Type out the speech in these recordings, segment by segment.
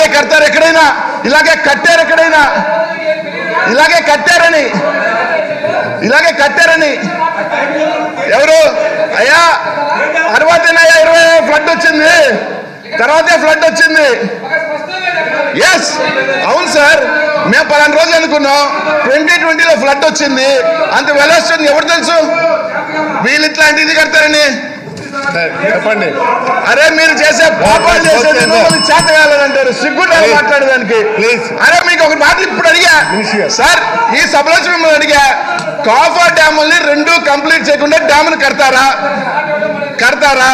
ఇలాగే కడతారు ఎక్కడైనా ఇలాగే కట్టారు ఎక్కడైనా ఇలాగే కట్టారని ఇలాగే కట్టారని ఎవరు అయ్యా తర్వాతేనయ్యా ఇరవై ఫ్లడ్ వచ్చింది తర్వాతే ఫ్లడ్ వచ్చింది ఎస్ అవును సార్ మేము పలానా రోజులు అనుకున్నాం ట్వంటీ ట్వంటీలో ఫ్లడ్ వచ్చింది అంత వెళ్ళొస్తుంది ఎవరు తెలుసు వీళ్ళు ఇట్లాంటిది కడతారని చెప్పండి అరే మీరు చేసే పాపాలు చేసేది మమ్మల్ని చేత కాలేదంటారు సిగ్గుండాలి Please. మాట్లాడడానికి Please. అరే మీకు ఒక మాట ఇప్పుడు అడిగా Minister గారు. సార్ ఈ సభలో వచ్చి మిమ్మల్ని అడిగా కాఫా డ్యాముల్ని రెండు కంప్లీట్ చేయకుండా డ్యామును కడతారా కడతారా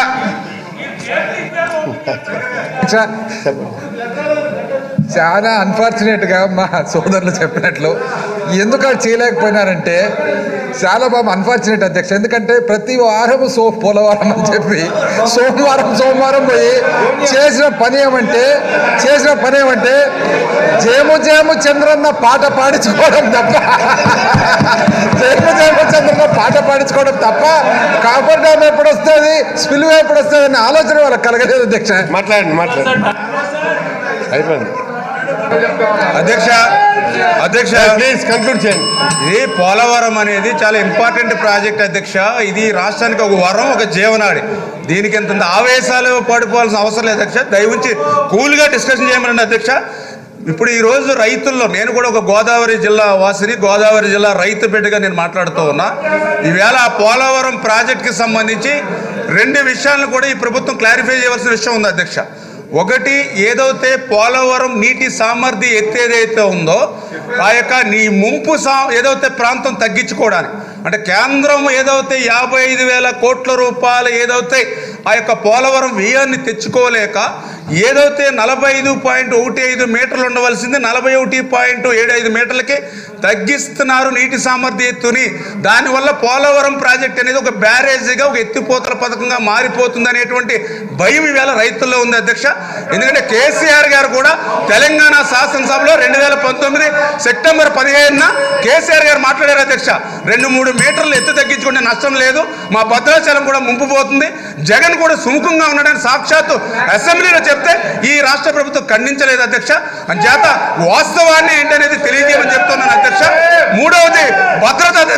చాలా అన్ఫార్చునేట్ గా మా సోదరులు చెప్పినట్లు ఎందుకు అది చేయలేకపోయినారంటే చాలా బాగా అన్ఫార్చునేట్ అధ్యక్ష ఎందుకంటే ప్రతి వారం సో పోలవరం అని చెప్పి సోమవారం సోమవారం పోయి చేసిన పని ఏమంటే చేసిన పని ఏమంటే జేము జేము చంద్రన్న పాట పాడించుకోవడం తప్ప జేము జేము చంద్రన్న పాట పాడించుకోవడం తప్ప కాపర్ డ్యామ్ ఎప్పుడు వస్తుంది స్పిల్ ఎప్పుడు వస్తుంది అనే ఆలోచన వాళ్ళకి కలగలేదు అధ్యక్ష మాట్లాడండి మాట్లాడండి అయిపోయింది అధ్యక్ష అధ్యక్ష ప్లీజ్ కంక్లూడ్ చేయండి ఇది పోలవరం అనేది చాలా ఇంపార్టెంట్ ప్రాజెక్ట్ అధ్యక్ష ఇది రాష్ట్రానికి ఒక వరం ఒక జీవనాడి దీనికి ఎంత ఆవేశాలు పడిపోవాల్సిన అవసరం లేదు అధ్యక్ష దయవుంచి కూల్గా డిస్కషన్ చేయమనండి అధ్యక్ష ఇప్పుడు ఈ రోజు రైతుల్లో నేను కూడా ఒక గోదావరి జిల్లా వాసిని గోదావరి జిల్లా రైతు బిడ్డగా నేను మాట్లాడుతూ ఉన్నా ఈవేళ ఆ పోలవరం ప్రాజెక్ట్కి సంబంధించి రెండు విషయాలను కూడా ఈ ప్రభుత్వం క్లారిఫై చేయవలసిన విషయం ఉంది అధ్యక్ష ఒకటి ఏదైతే పోలవరం నీటి సామర్థ్యం ఎత్తేదైతే ఉందో ఆ యొక్క నీ ముంపు సా ఏదైతే ప్రాంతం తగ్గించుకోవడానికి అంటే కేంద్రం ఏదైతే యాభై ఐదు వేల కోట్ల రూపాయలు ఏదైతే ఆ యొక్క పోలవరం వ్యయాన్ని తెచ్చుకోలేక ఏదైతే నలభై ఐదు పాయింట్ ఒకటి ఐదు మీటర్లు ఉండవలసింది నలభై ఒకటి పాయింట్ ఏడు ఐదు మీటర్లకి తగ్గిస్తున్నారు నీటి సామర్థ్య ఎత్తుని దానివల్ల పోలవరం ప్రాజెక్ట్ అనేది ఒక బ్యారేజీగా ఒక ఎత్తిపోతల పథకంగా మారిపోతుంది అనేటువంటి భయం ఈవేళ రైతుల్లో ఉంది అధ్యక్ష ఎందుకంటే కేసీఆర్ గారు కూడా తెలంగాణ శాసనసభలో రెండు వేల పంతొమ్మిది సెప్టెంబర్ పదిహేనున కేసీఆర్ గారు మాట్లాడారు అధ్యక్ష రెండు మూడు మీటర్లు ఎత్తు తగ్గించుకుంటే నష్టం లేదు మా భద్రాచలం కూడా ముంపు పోతుంది జగన్ కూడా సుముఖంగా ఉన్నాడని సాక్షాత్తు అసెంబ్లీలో చెప్తే ఈ రాష్ట్ర ప్రభుత్వం ఖండించలేదు అధ్యక్ష అంచేత వాస్తవాన్ని ఏంటనేది తెలియజేయమని చెప్తున్నాను అధ్యక్ష మూడవది భద్రత